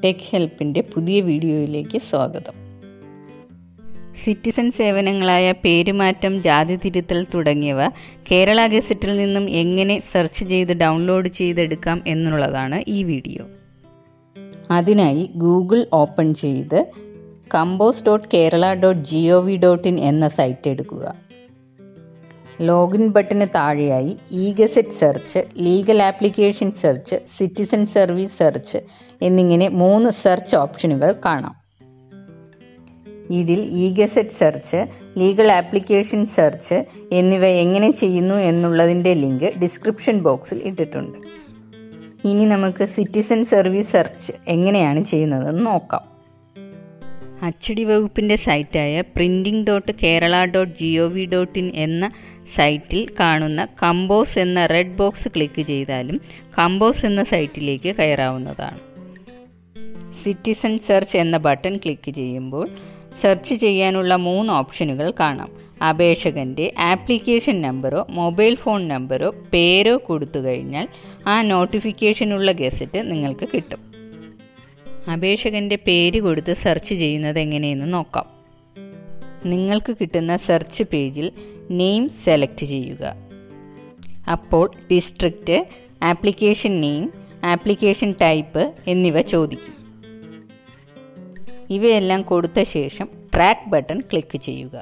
tech ഹെൽപ്പിൻ്റെ പുതിയ വീഡിയോയിലേക്ക് സ്വാഗതം സിറ്റിസൺ സേവനങ്ങളായ പേരുമാറ്റം ജാതി തിരുത്തൽ തുടങ്ങിയവ കേരള ഗസറ്റിൽ നിന്നും എങ്ങനെ സെർച്ച് ചെയ്ത് ഡൗൺലോഡ് ചെയ്തെടുക്കാം എന്നുള്ളതാണ് ഈ വീഡിയോ അതിനായി ഗൂഗിൾ ഓപ്പൺ ചെയ്ത് compose dot Kerala dot G O V dot in എന്ന സൈറ്റ് എടുക്കുക ലോഗിൻ ബട്ടന് താഴെയായി E gazette search legal application search citizen service search എന്നിങ്ങനെ മൂന്ന് സെർച്ച് ഓപ്ഷനുകൾ കാണാം ഇതിൽ E gazette search legal application search എന്നിവ എങ്ങനെ ചെയ്യുന്നു എന്നുള്ളതിൻ്റെ ലിങ്ക് ഡിസ്ക്രിപ്ഷൻ ബോക്സിൽ ഇട്ടിട്ടുണ്ട് ഇനി നമുക്ക് സിറ്റിസൺ സർവീസ് സെർച്ച് എങ്ങനെയാണ് ചെയ്യുന്നതെന്ന് നോക്കാം അച്ചടി വകുപ്പിൻ്റെ സൈറ്റായ printing dot Kerala dot G O V dot in എന്ന സൈറ്റിൽ കാണുന്ന കമ്പോസ് എന്ന റെഡ് ബോക്സ് ക്ലിക്ക് ചെയ്താലും കമ്പോസ് എന്ന സൈറ്റിലേക്ക് കയറാവുന്നതാണ് സിറ്റിസൺ സെർച്ച് എന്ന ബട്ടൺ ക്ലിക്ക് ചെയ്യുമ്പോൾ സെർച്ച് ചെയ്യാനുള്ള മൂന്ന് ഓപ്ഷനുകൾ കാണാം അപേക്ഷകൻ്റെ ആപ്ലിക്കേഷൻ നമ്പറോ മൊബൈൽ ഫോൺ നമ്പറോ പേരോ കൊടുത്തു കഴിഞ്ഞാൽ ആ നോട്ടിഫിക്കേഷനുള്ള ഗസറ്റ് നിങ്ങൾക്ക് കിട്ടും അപേക്ഷകൻ്റെ പേര് കൊടുത്ത് സെർച്ച് ചെയ്യുന്നത് എങ്ങനെയെന്ന് നോക്കാം നിങ്ങൾക്ക് കിട്ടുന്ന സെർച്ച് പേജിൽ നെയിം സെലക്ട് ചെയ്യുക അപ്പോൾ district application name application type എന്നിവ ചോദിക്കും ഇവയെല്ലാം കൊടുത്ത ശേഷം ട്രാക്ക് ബട്ടൺ ക്ലിക്ക് ചെയ്യുക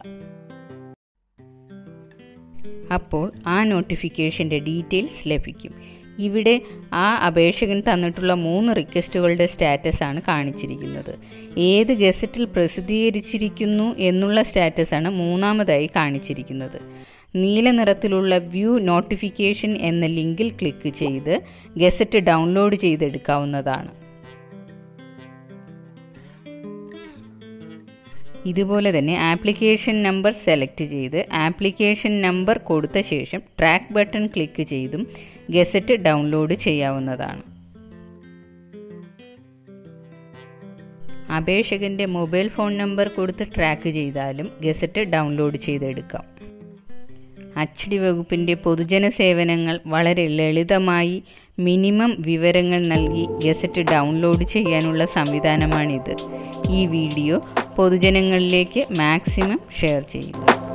അപ്പോൾ ആ നോട്ടിഫിക്കേഷൻ്റെ ഡീറ്റെയിൽസ് ലഭിക്കും ഇവിടെ ആ അപേക്ഷകൻ തന്നിട്ടുള്ള മൂന്ന് റിക്വസ്റ്റുകളുടെ സ്റ്റാറ്റസ് ആണ് കാണിച്ചിരിക്കുന്നത് ഏത് ഗസറ്റിൽ പ്രസിദ്ധീകരിച്ചിരിക്കുന്നു എന്നുള്ള സ്റ്റാറ്റസ് ആണ് മൂന്നാമതായി കാണിച്ചിരിക്കുന്നത് നീല നിറത്തിലുള്ള വ്യൂ നോട്ടിഫിക്കേഷൻ എന്ന ലിങ്കിൽ ക്ലിക്ക് ചെയ്ത് ഗസറ്റ് ഡൗൺലോഡ് ചെയ്തെടുക്കാവുന്നതാണ് ഇതുപോലെ തന്നെ ആപ്ലിക്കേഷൻ നമ്പർ സെലക്ട് ചെയ്ത് ആപ്ലിക്കേഷൻ നമ്പർ കൊടുത്ത ശേഷം ട്രാക്ക് ബട്ടൺ ക്ലിക്ക് ചെയ്തും ഗസറ്റ് ഡൗൺലോഡ് ചെയ്യാവുന്നതാണ് അപേക്ഷകൻ്റെ മൊബൈൽ ഫോൺ നമ്പർ കൊടുത്ത് ട്രാക്ക് ചെയ്താലും ഗസറ്റ് ഡൗൺലോഡ് ചെയ്തെടുക്കാം അച്ചടി വകുപ്പിൻ്റെ പൊതുജന സേവനങ്ങൾ വളരെ ലളിതമായി മിനിമം വിവരങ്ങൾ നൽകി ഗസറ്റ് ഡൗൺലോഡ് ചെയ്യാനുള്ള സംവിധാനമാണിത് ഈ വീഡിയോ പൊതുജനങ്ങളിലേക്ക് മാക്സിമം ഷെയർ ചെയ്യുക